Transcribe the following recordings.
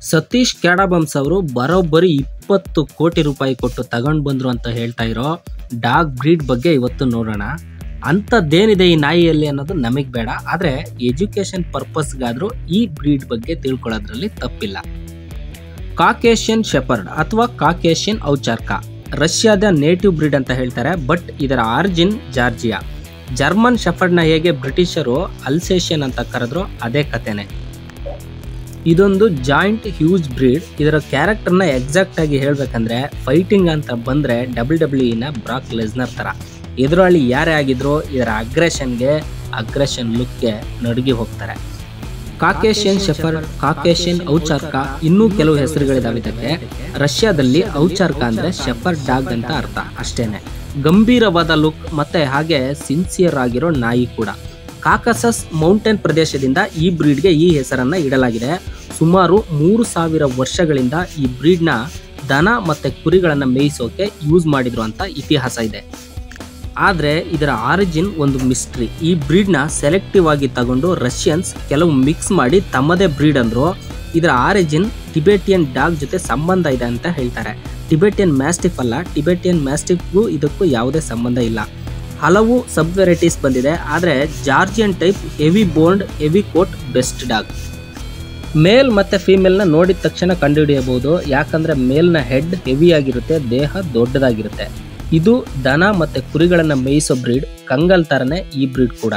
ಸತೀಶ್ ಕ್ಯಾಡಬಮ್ಸ್ ಅವರು ಬರೋಬ್ಬರಿ ಇಪ್ಪತ್ತು ಕೋಟಿ ರೂಪಾಯಿ ಕೊಟ್ಟು ತಗೊಂಡು ಬಂದ್ರು ಅಂತ ಹೇಳ್ತಾ ಇರೋ ಡಾಗ್ ಬ್ರೀಡ್ ಬಗ್ಗೆ ಇವತ್ತು ನೋಡೋಣ ಅಂಥದ್ದೇನಿದೆ ಈ ನಾಯಿಯಲ್ಲಿ ಅನ್ನೋದು ನಮಗೆ ಬೇಡ ಆದರೆ ಎಜುಕೇಷನ್ ಪರ್ಪಸ್ಗಾದರೂ ಈ ಬ್ರೀಡ್ ಬಗ್ಗೆ ತಿಳ್ಕೊಳ್ಳೋದ್ರಲ್ಲಿ ತಪ್ಪಿಲ್ಲ ಕಾಕೇಶಿಯನ್ ಶೆಪರ್ಡ್ ಅಥವಾ ಕಾಕೇಶಿಯನ್ ಔಚಾರ್ಕ ರಷ್ಯಾದ ನೇಟಿವ್ ಬ್ರೀಡ್ ಅಂತ ಹೇಳ್ತಾರೆ ಬಟ್ ಇದರ ಆರಿಜಿನ್ ಜಾರ್ಜಿಯಾ ಜರ್ಮನ್ ಶೆಫರ್ಡ್ನ ಹೇಗೆ ಬ್ರಿಟಿಷರು ಅಲ್ಸೇಷಿಯನ್ ಅಂತ ಕರೆದ್ರು ಅದೇ ಕಥೆನೆ ಇದೊಂದು ಜಾಯಿಂಟ್ ಹ್ಯೂಜ್ ಬ್ರೀಡ್ ಇದರ ಕ್ಯಾರೆಕ್ಟರ್ನ ಎಕ್ಸಾಕ್ಟ್ ಆಗಿ ಹೇಳ್ಬೇಕಂದ್ರೆ ಫೈಟಿಂಗ್ ಅಂತ ಬಂದ್ರೆ ಡಬ್ಲ್ಯೂ ಡಬ್ಲ್ಯೂ ಇನ ಬ್ರಾಕ್ ಲೆಸ್ನರ್ ತರ ಎದುರಾಳಿ ಯಾರೇ ಆಗಿದ್ರು ಇದರ ಅಗ್ರೆಷನ್ಗೆ ಅಗ್ರೆಷನ್ ಲುಕ್ಗೆ ನಡುಗಿ ಹೋಗ್ತಾರೆ ಕಾಕೇಶಿಯನ್ ಶೆಫರ್ಡ್ ಕಾಕೇಶಿಯನ್ ಔಚಾರ್ಕ ಇನ್ನೂ ಕೆಲವು ಹೆಸರುಗಳಿದಾವೆ ಇದಕ್ಕೆ ರಷ್ಯಾದಲ್ಲಿ ಔಚಾರ್ಕ ಅಂದ್ರೆ ಶೆಫರ್ಡ್ ಡಾಗ್ ಅಂತ ಅರ್ಥ ಅಷ್ಟೇನೆ ಗಂಭೀರವಾದ ಲುಕ್ ಮತ್ತೆ ಹಾಗೆ ಸಿನ್ಸಿಯರ್ ಆಗಿರೋ ನಾಯಿ ಕೂಡ ಕಾಕಸಸ್ ಮೌಂಟೇನ್ ಪ್ರದೇಶದಿಂದ ಈ ಬ್ರೀಡ್ಗೆ ಈ ಹೆಸರನ್ನ ಇಡಲಾಗಿದೆ ಸುಮಾರು ಮೂರು ಸಾವಿರ ವರ್ಷಗಳಿಂದ ಈ ಬ್ರೀಡ್ನ ದನ ಮತ್ತೆ ಕುರಿಗಳನ್ನ ಮೇಯಿಸೋಕೆ ಯೂಸ್ ಮಾಡಿದ್ರು ಅಂತ ಇತಿಹಾಸ ಇದೆ ಆದರೆ ಇದರ ಆರಿಜಿನ್ ಒಂದು ಮಿಸ್ಟ್ರಿ ಈ ಬ್ರೀಡ್ನ ಸೆಲೆಕ್ಟಿವ್ ಆಗಿ ತಗೊಂಡು ರಷ್ಯನ್ಸ್ ಕೆಲವು ಮಿಕ್ಸ್ ಮಾಡಿ ತಮ್ಮದೇ ಬ್ರೀಡ್ ಅಂದ್ರು ಇದರ ಆರಿಜಿನ್ ಟಿಬೆಟಿಯನ್ ಡಾಗ್ ಜೊತೆ ಸಂಬಂಧ ಇದೆ ಅಂತ ಹೇಳ್ತಾರೆ ಟಿಬೆಟಿಯನ್ ಮ್ಯಾಸ್ಟಿಫ್ ಅಲ್ಲ ಟಿಬೆಟಿಯನ್ ಮ್ಯಾಸ್ಟಿಫ್ಗೂ ಇದಕ್ಕೂ ಯಾವುದೇ ಸಂಬಂಧ ಇಲ್ಲ ಹಲವು ಸಬ್ ವೆರೈಟೀಸ್ ಬಂದಿದೆ ಆದರೆ Georgian type heavy boned heavy coat best dog male ಮತ್ತು ಫೀಮೇಲ್ನ ನೋಡಿದ ತಕ್ಷಣ ಕಂಡುಹಿಡಿಯಬಹುದು ಯಾಕಂದರೆ ಮೇಲ್ನ ಹೆಡ್ ಹೆವಿ ಆಗಿರುತ್ತೆ ದೇಹ ದೊಡ್ಡದಾಗಿರುತ್ತೆ ಇದು ದನ ಮತ್ತು ಕುರಿಗಳನ್ನು ಮೇಯಿಸೋ ಬ್ರೀಡ್ ಕಂಗಲ್ ಥರನೇ ಈ ಬ್ರೀಡ್ ಕೂಡ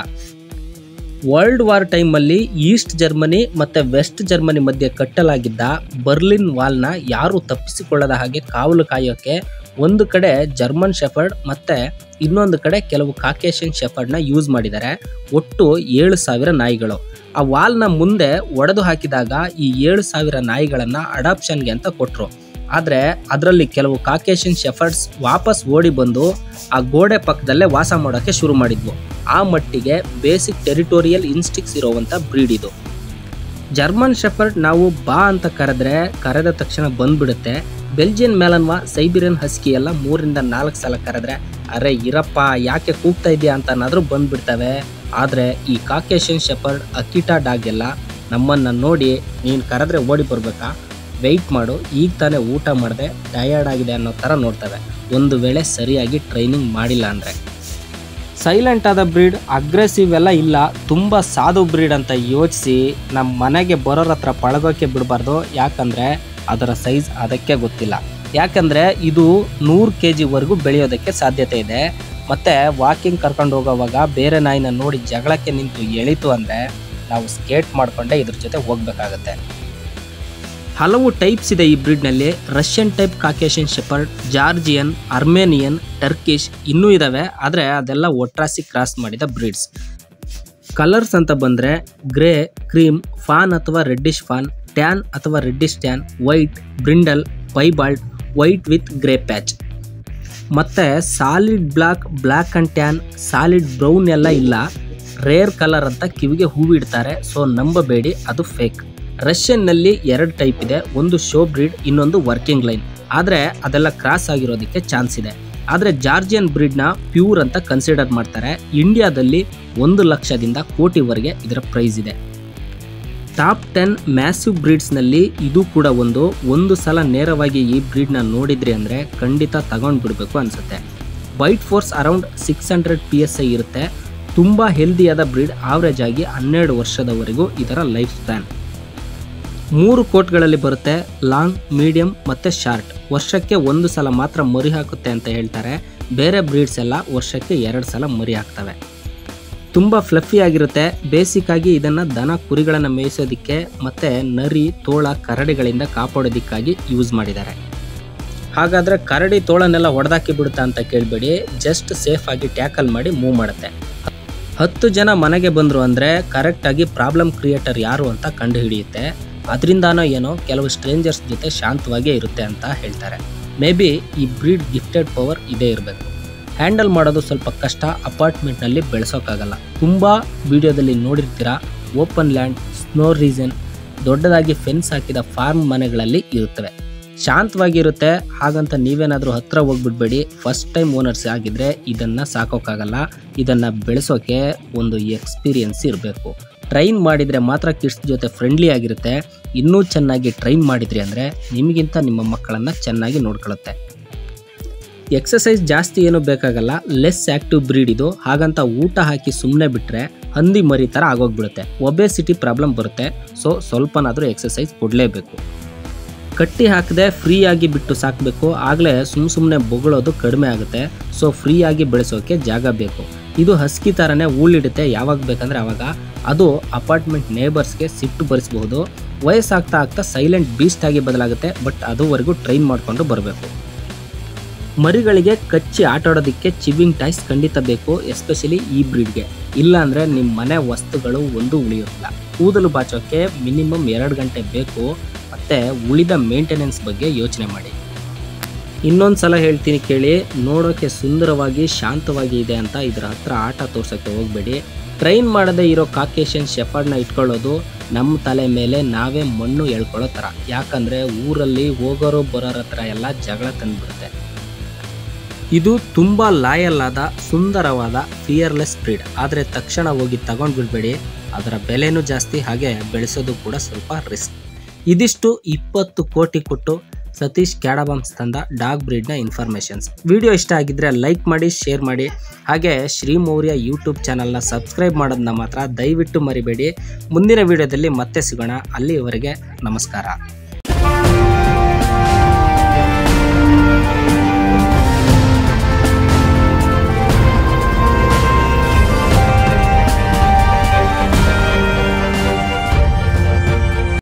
ವರ್ಲ್ಡ್ ವಾರ್ ಟೈಮಲ್ಲಿ ಈಸ್ಟ್ ಜರ್ಮನಿ ಮತ್ತು ವೆಸ್ಟ್ ಜರ್ಮನಿ ಮಧ್ಯೆ ಕಟ್ಟಲಾಗಿದ್ದ ಬರ್ಲಿನ್ ವಾಲ್ನ ಯಾರು ತಪ್ಪಿಸಿಕೊಳ್ಳದ ಹಾಗೆ ಕಾವಲು ಕಾಯೋಕೆ ಒಂದು ಕಡೆ ಜರ್ಮನ್ ಶೆಫರ್ಡ್ ಮತ್ತೆ ಇನ್ನೊಂದು ಕಡೆ ಕೆಲವು ಕಾಕೇಶಿಯನ್ ಶೆಫರ್ಡ್ನ ಯೂಸ್ ಮಾಡಿದ್ದಾರೆ ಒಟ್ಟು ಏಳು ಸಾವಿರ ನಾಯಿಗಳು ಆ ವಾಲ್ನ ಮುಂದೆ ಒಡೆದು ಹಾಕಿದಾಗ ಈ ಏಳು ಸಾವಿರ ನಾಯಿಗಳನ್ನು ಅಡಾಪ್ಷನ್ಗೆ ಅಂತ ಕೊಟ್ಟರು ಆದರೆ ಅದರಲ್ಲಿ ಕೆಲವು ಕಾಕೇಶಿಯನ್ ಶೆಫರ್ಡ್ಸ್ ವಾಪಸ್ ಓಡಿ ಬಂದು ಆ ಗೋಡೆ ಪಕ್ಕದಲ್ಲೇ ವಾಸ ಮಾಡೋಕ್ಕೆ ಶುರು ಮಾಡಿದ್ವು ಆ ಮಟ್ಟಿಗೆ ಬೇಸಿಕ್ ಟೆರಿಟೋರಿಯಲ್ ಇನ್ಸ್ಟಿಕ್ಸ್ ಇರುವಂಥ ಬ್ರೀಡ್ ಇದು ಜರ್ಮನ್ ಶೆಫರ್ಡ್ ನಾವು ಬಾ ಅಂತ ಕರೆದ್ರೆ ಕರೆದ ತಕ್ಷಣ ಬಂದ್ಬಿಡುತ್ತೆ ಬೆಲ್ಜಿಯನ್ ಮೆಲನ್ವಾ ಸೈಬಿರಿಯನ್ ಹಸ್ಕಿ ಎಲ್ಲ ಮೂರಿಂದ ನಾಲ್ಕು ಸಲ ಕರೆದ್ರೆ ಅರೆ ಇರಪ್ಪ ಯಾಕೆ ಕೂಗ್ತಾ ಇದೆಯಾ ಅಂತನಾದರೂ ಬಂದ್ಬಿಡ್ತವೆ ಆದರೆ ಈ ಕಾಕೇಶಿಯನ್ ಶೆಫರ್ಡ್ ಅಕಿಟಾ ಡಾಗ್ ಎಲ್ಲ ನಮ್ಮನ್ನು ನೋಡಿ ನೀನು ಕರೆದ್ರೆ ಓಡಿ ಬರಬೇಕಾ ವೆಯ್ಟ್ ಮಾಡು ಈಗ ತಾನೇ ಊಟ ಮಾಡಿದೆ ಟಯರ್ಡ್ ಆಗಿದೆ ಅನ್ನೋ ಥರ ನೋಡ್ತವೆ ಒಂದು ವೇಳೆ ಸರಿಯಾಗಿ ಟ್ರೈನಿಂಗ್ ಮಾಡಿಲ್ಲ ಅಂದರೆ ಸೈಲೆಂಟ್ ಆದ ಬ್ರೀಡ್ ಅಗ್ರೆಸಿವ್ ಎಲ್ಲ ಇಲ್ಲ ತುಂಬ ಸಾಧು ಬ್ರೀಡ್ ಅಂತ ಯೋಚಿಸಿ ನಮ್ಮ ಮನೆಗೆ ಬರೋರ ಹತ್ರ ಪಳಗೋಕ್ಕೆ ಬಿಡಬಾರ್ದು ಯಾಕಂದರೆ ಅದರ ಸೈಜ್ ಅದಕ್ಕೆ ಗೊತ್ತಿಲ್ಲ ಯಾಕಂದರೆ ಇದು ನೂರು ಕೆ ಜಿವರೆಗೂ ಬೆಳೆಯೋದಕ್ಕೆ ಸಾಧ್ಯತೆ ಇದೆ ಮತ್ತು ವಾಕಿಂಗ್ ಕರ್ಕೊಂಡು ಹೋಗೋವಾಗ ಬೇರೆ ನಾಯಿನ ನೋಡಿ ಜಗಳಕ್ಕೆ ನಿಂತು ಎಳಿತು ಅಂದರೆ ನಾವು ಸ್ಕೇಟ್ ಮಾಡಿಕೊಂಡೇ ಇದ್ರ ಜೊತೆ ಹೋಗಬೇಕಾಗತ್ತೆ ಹಲವು ಟೈಪ್ಸ್ ಇದೆ ಈ ಬ್ರೀಡ್ನಲ್ಲಿ Russian type Caucasian shepherd Georgian Armenian Turkish ಇನ್ನೂ ಇದಾವೆ ಆದರೆ ಅದೆಲ್ಲ ಒಟ್ರಾಸಿ ಕ್ರಾಸ್ ಮಾಡಿದ ಬ್ರೀಡ್ಸ್ ಕಲರ್ಸ್ ಅಂತ ಬಂದರೆ ಗ್ರೇ ಕ್ರೀಮ್ ಫಾನ್ ಅಥವಾ ರೆಡ್ಡಿಶ್ ಫಾನ್ ಟ್ಯಾನ್ ಅಥವಾ reddish tan white brindle piebald white with grey patch ಮತ್ತು solid black black and tan solid brown ಎಲ್ಲ ಇಲ್ಲ ರೇರ್ ಕಲರ್ ಅಂತ ಕಿವಿಗೆ ಹೂವಿಡ್ತಾರೆ ಸೊ ನಂಬಬೇಡಿ ಅದು ಫೇಕ್ ರಷ್ಯನ್ನಲ್ಲಿ ಎರಡು ಟೈಪ್ ಇದೆ ಒಂದು ಶೋ ಬ್ರೀಡ್ ಇನ್ನೊಂದು ವರ್ಕಿಂಗ್ ಲೈನ್ ಆದರೆ ಅದೆಲ್ಲ ಕ್ರಾಸ್ ಆಗಿರೋದಕ್ಕೆ ಚಾನ್ಸ್ ಇದೆ ಆದರೆ ಜಾರ್ಜಿಯನ್ ಬ್ರೀಡ್ನ ಪ್ಯೂರ್ ಅಂತ ಕನ್ಸಿಡರ್ ಮಾಡ್ತಾರೆ ಇಂಡಿಯಾದಲ್ಲಿ ಒಂದು ಲಕ್ಷದಿಂದ ಕೋಟಿವರೆಗೆ ಇದರ ಪ್ರೈಸ್ ಇದೆ ಟಾಪ್ ಟೆನ್ ಮ್ಯಾಸಿವ್ ಬ್ರೀಡ್ಸ್ನಲ್ಲಿ ಇದು ಕೂಡ ಒಂದು ಒಂದು ಸಲ ನೇರವಾಗಿ ಈ ಬ್ರೀಡ್ನ ನೋಡಿದ್ರಿ ಅಂದರೆ ಖಂಡಿತ ತಗೊಂಡು ಬಿಡಬೇಕು ಅನಿಸುತ್ತೆ bite force around six hundred P S I ಇರುತ್ತೆ ತುಂಬ ಹೆಲ್ದಿಯಾದ ಬ್ರೀಡ್ ಆವ್ರೇಜ್ ಆಗಿ ಹನ್ನೆರಡು ವರ್ಷದವರೆಗೂ ಇದರ ಲೈಫ್ ಸ್ಪ್ಯಾನ್ ಮೂರು ಕೋಟ್ಗಳಲ್ಲಿ ಬರುತ್ತೆ ಲಾಂಗ್ ಮೀಡಿಯಂ ಮತ್ತು ಶಾರ್ಟ್ ವರ್ಷಕ್ಕೆ ಒಂದು ಸಲ ಮಾತ್ರ ಮರಿ ಹಾಕುತ್ತೆ ಅಂತ ಹೇಳ್ತಾರೆ ಬೇರೆ ಬ್ರೀಡ್ಸ್ ಎಲ್ಲ ವರ್ಷಕ್ಕೆ ಎರಡು ಸಲ ಮರಿ ಹಾಕ್ತವೆ ತುಂಬ ಫ್ಲಫಿ ಆಗಿರುತ್ತೆ ಬೇಸಿಕ್ ಆಗಿ ಇದನ್ನು ದನ ಕುರಿಗಳನ್ನು ಮೇಯಿಸೋದಕ್ಕೆ ಮತ್ತು ನರಿ ತೋಳ ಕರಡಿಗಳಿಂದ ಕಾಪಾಡೋದಕ್ಕಾಗಿ ಯೂಸ್ ಮಾಡಿದ್ದಾರೆ ಹಾಗಾದರೆ ಕರಡಿ ತೋಳನ್ನೆಲ್ಲ ಹೊಡೆದಾಕಿ ಬಿಡುತ್ತಾ ಅಂತ ಕೇಳಬೇಡಿ ಜಸ್ಟ್ ಸೇಫ್ ಆಗಿ ಟ್ಯಾಕಲ್ ಮಾಡಿ ಮೂವ್ ಮಾಡುತ್ತೆ ಹತ್ತು ಜನ ಮನೆಗೆ ಬಂದರು ಅಂದರೆ ಕರೆಕ್ಟಾಗಿ ಪ್ರಾಬ್ಲಮ್ ಕ್ರಿಯೇಟರ್ ಯಾರು ಅಂತ ಕಂಡುಹಿಡಿಯುತ್ತೆ ಅದರಿಂದಾನೋ ಏನೋ ಕೆಲವು ಸ್ಟ್ರೇಂಜರ್ಸ್ ಜೊತೆ ಶಾಂತವಾಗೇ ಇರುತ್ತೆ ಅಂತ ಹೇಳ್ತಾರೆ ಮೇ ಬಿ ಈ ಬ್ರೀಡ್ ಗಿಫ್ಟೆಡ್ ಪವರ್ ಇದೇ ಇರಬೇಕು ಹ್ಯಾಂಡಲ್ ಮಾಡೋದು ಸ್ವಲ್ಪ ಕಷ್ಟ ಅಪಾರ್ಟ್ಮೆಂಟ್ನಲ್ಲಿ ಬೆಳೆಸೋಕ್ಕಾಗಲ್ಲ ತುಂಬ ವಿಡಿಯೋದಲ್ಲಿ ನೋಡಿರ್ತೀರ ಓಪನ್ ಲ್ಯಾಂಡ್ ಸ್ನೋ ರೀಸನ್ ದೊಡ್ಡದಾಗಿ ಫೆನ್ಸ್ ಹಾಕಿದ ಫಾರ್ಮ್ ಮನೆಗಳಲ್ಲಿ ಇರುತ್ತವೆ ಶಾಂತವಾಗಿರುತ್ತೆ ಹಾಗಂತ ನೀವೇನಾದರೂ ಹತ್ರ ಹೋಗ್ಬಿಡ್ಬೇಡಿ ಫಸ್ಟ್ ಟೈಮ್ ಓನರ್ಸ್ ಆಗಿದ್ರೆ ಇದನ್ನು ಸಾಕೋಕ್ಕಾಗಲ್ಲ ಇದನ್ನು ಬೆಳೆಸೋಕೆ ಒಂದು ಎಕ್ಸ್ಪೀರಿಯನ್ಸ್ ಇರಬೇಕು ಟ್ರೈನ್ ಮಾಡಿದರೆ ಮಾತ್ರ ಕಿಡ್ಸ್ ಜೊತೆ ಫ್ರೆಂಡ್ಲಿ ಆಗಿರುತ್ತೆ ಇನ್ನೂ ಚೆನ್ನಾಗಿ ಟ್ರೈನ್ ಮಾಡಿದ್ರಿ ಅಂದರೆ ನಿಮಗಿಂತ ನಿಮ್ಮ ಮಕ್ಕಳನ್ನು ಚೆನ್ನಾಗಿ ನೋಡ್ಕೊಳ್ಳುತ್ತೆ ಎಕ್ಸಸೈಸ್ ಜಾಸ್ತಿ ಏನು ಬೇಕಾಗಲ್ಲ ಲೆಸ್ ಆ್ಯಕ್ಟಿವ್ ಬ್ರೀಡ್ ಇದು ಹಾಗಂತ ಊಟ ಹಾಕಿ ಸುಮ್ಮನೆ ಬಿಟ್ಟರೆ ಹಂದಿ ಮರಿ ಥರ ಆಗೋಗ್ಬಿಡುತ್ತೆ ಒಬೆಸಿಟಿ ಪ್ರಾಬ್ಲಮ್ ಬರುತ್ತೆ ಸೊ ಸ್ವಲ್ಪನಾದರೂ ಎಕ್ಸಸೈಸ್ ಕೊಡಲೇಬೇಕು ಕಟ್ಟಿ ಹಾಕದೆ ಫ್ರೀಯಾಗಿ ಬಿಟ್ಟು ಸಾಕಬೇಕು ಆಗಲೇ ಸುಮ್ಮ ಸುಮ್ಮನೆ ಬೊಗಳೋದು ಕಡಿಮೆ ಆಗುತ್ತೆ ಸೊ ಫ್ರೀಯಾಗಿ ಬೆಳೆಸೋಕೆ ಜಾಗ ಬೇಕು ಇದು ಹಸ್ಕಿ ಥರನೇ ಊಳಿಡುತ್ತೆ ಯಾವಾಗ ಬೇಕಂದ್ರೆ ಆವಾಗ ಅದು ಅಪಾರ್ಟ್ಮೆಂಟ್ ನೇಬರ್ಸ್ಗೆ ಸಿಟ್ಟು ಬರಿಸಬಹುದು ವಯಸ್ಸಾಗ್ತಾ ಆಗ್ತಾ ಸೈಲೆಂಟ್ ಬೀಸ್ಟ್ ಆಗಿ ಬದಲಾಗುತ್ತೆ ಬಟ್ ಅದುವರೆಗೂ ಟ್ರೈನ್ ಮಾಡಿಕೊಂಡು ಬರಬೇಕು ಮರಿಗಳಿಗೆ ಕಚ್ಚಿ ಆಟಾಡೋದಕ್ಕೆ ಚಿವಿಂಗ್ ಟಾಯ್ಸ್ ಖಂಡಿತ ಬೇಕು ಎಸ್ಪೆಷಲಿ ಈ ಬ್ರೀಡ್ಗೆ ಇಲ್ಲಾಂದರೆ ನಿಮ್ಮ ಮನೆ ವಸ್ತುಗಳು ಒಂದು ಉಳಿಯೋದಿಲ್ಲ ಕೂದಲು ಬಾಚೋಕ್ಕೆ ಮಿನಿಮಮ್ ಎರಡು ಗಂಟೆ ಬೇಕು ಮತ್ತು ಉಳಿದ ಮೇಂಟೆನೆನ್ಸ್ ಬಗ್ಗೆ ಯೋಚನೆ ಮಾಡಿ ಇನ್ನೊಂದು ಸಲ ಹೇಳ್ತೀನಿ ಕೇಳಿ ನೋಡೋಕ್ಕೆ ಸುಂದರವಾಗಿ ಶಾಂತವಾಗಿ ಇದೆ ಅಂತ ಇದರ ಹತ್ರ ಆಟ ತೋರ್ಸೋಕ್ಕೆ ಹೋಗಬೇಡಿ ಟ್ರೈನ್ ಮಾಡದೇ ಇರೋ ಕಾಕೇಶನ್ ಶೆಫರ್ಡ್ನ ಇಟ್ಕೊಳ್ಳೋದು ನಮ್ಮ ತಲೆ ಮೇಲೆ ನಾವೇ ಮಣ್ಣು ಎಳ್ಕೊಳ್ಳೋ ಥರ ಯಾಕಂದರೆ ಊರಲ್ಲಿ ಹೋಗೋರು ಬರೋರ ಹತ್ರ ಎಲ್ಲ ಜಗಳ ತಂದುಬಿಡುತ್ತೆ ಇದು ತುಂಬ ಲಾಯಲ್ ಆದ ಸುಂದರವಾದ ಫಿಯರ್ಲೆಸ್ ಬ್ರೀಡ್ ಆದರೆ ತಕ್ಷಣ ಹೋಗಿ ತಗೊಂಡು ಬಿಡಬೇಡಿ ಅದರ ಬೆಲೆನೂ ಜಾಸ್ತಿ ಹಾಗೆ ಬೆಳೆಸೋದು ಕೂಡ ಸ್ವಲ್ಪ ರಿಸ್ಕ್ ಇದಿಷ್ಟು ಇಪ್ಪತ್ತು ಕೋಟಿ ಕೊಟ್ಟು ಸತೀಶ್ ಕ್ಯಾಡಬಾಮ್ಸ್ ತಂದ ಡಾಗ್ ಬ್ರೀಡ್ನ ಇನ್ಫಾರ್ಮೇಷನ್ಸ್ ವಿಡಿಯೋ ಇಷ್ಟ ಆಗಿದ್ದರೆ ಲೈಕ್ ಮಾಡಿ ಶೇರ್ ಮಾಡಿ ಹಾಗೆ ಶ್ರೀ ಮೌರ್ಯ ಯೂಟ್ಯೂಬ್ ಚಾನಲ್ನ ಸಬ್ಸ್ಕ್ರೈಬ್ ಮಾಡೋದನ್ನ ಮಾತ್ರ ದಯವಿಟ್ಟು ಮರಿಬೇಡಿ ಮುಂದಿನ ವಿಡಿಯೋದಲ್ಲಿ ಮತ್ತೆ ಸಿಗೋಣ ಅಲ್ಲಿಯವರೆಗೆ ನಮಸ್ಕಾರ